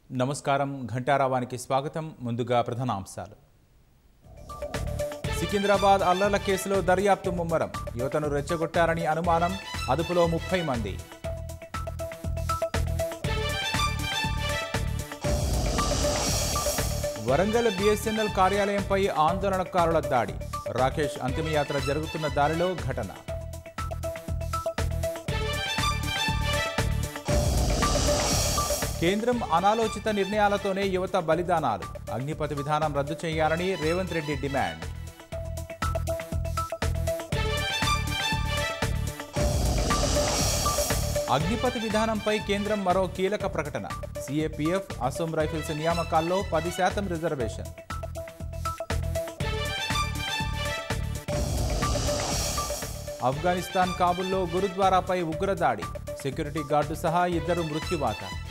నమస్కారం ఘంటారావానికి స్వాగతం ముందుగా ప్రధానాంశాలు సికింద్రాబాద్ అల్లర్ల కేసులో దర్యాప్తు ముమ్మరం యువతను రెచ్చగొట్టారని అనుమానం అదుపులో ముప్పై మంది వరంగల్ బిఎస్ఎన్ఎల్ కార్యాలయంపై ఆందోళనకారుల దాడి రాకేష్ అంతిమయాత్ర జరుగుతున్న దారిలో ఘటన కేంద్రం అనాలోచిత నిర్ణయాలతోనే యువత బలిదానాలు అగ్నిపథ విధానం రద్దు చేయాలని రేవంత్ రెడ్డి డిమాండ్ అగ్నిపథ్ విధానంపై కేంద్రం మరో కీలక ప్రకటన సిఏపిఎఫ్ అసోం రైఫిల్స్ నియామకాల్లో పది శాతం రిజర్వేషన్ ఆఫ్ఘనిస్తాన్ కాబుల్లో గురుద్వారాపై ఉగ్రదాడి సెక్యూరిటీ గార్డు సహా ఇద్దరు మృత్యువాత